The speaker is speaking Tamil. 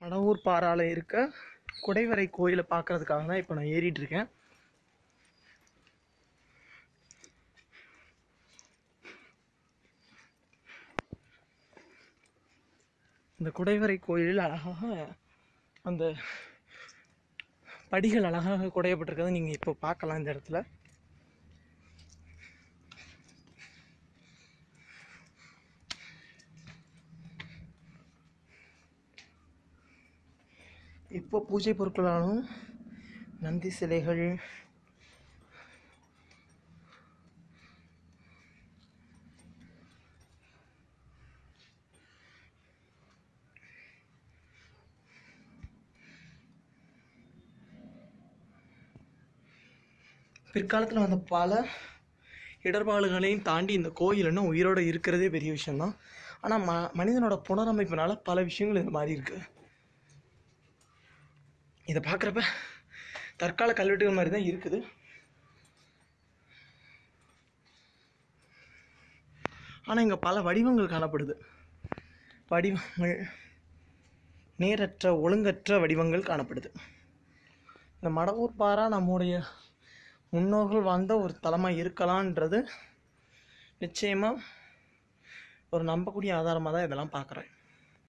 மணவூர் பாறால இருக்க குடைவரை கோயிலை பார்க்கறதுக்காக தான் இப்போ நான் ஏறிட்டு இருக்கேன் இந்த குடைவரை கோயிலில் அழகாக அந்த படிகள் அழகாக குடையப்பட்டிருக்கிறத நீங்கள் இப்போ பார்க்கலாம் இந்த இடத்துல இப்போ பூஜை பொருட்களாலும் நந்தி சிலைகள் பிற்காலத்தில் வந்த பல இடர்பாடுகளையும் தாண்டி இந்த கோயில் இன்னும் உயிரோடு இருக்கிறதே பெரிய விஷயம்தான் ஆனால் ம மனிதனோட புனரமைப்பினால பல விஷயங்கள் இது மாதிரி இருக்குது இதை பார்க்குறப்ப தற்கால கல்வெட்டுகள் மாதிரி தான் இருக்குது ஆனால் இங்கே பல வடிவங்கள் காணப்படுது வடிவங்கள் நேரற்ற ஒழுங்கற்ற வடிவங்கள் காணப்படுது இந்த மடவூர் பாரா நம்முடைய முன்னோர்கள் வாழ்ந்த ஒரு தலமாக இருக்கலான்றது நிச்சயமாக ஒரு நம்பக்கூடிய ஆதாரமாக தான் இதெல்லாம் பார்க்குறேன்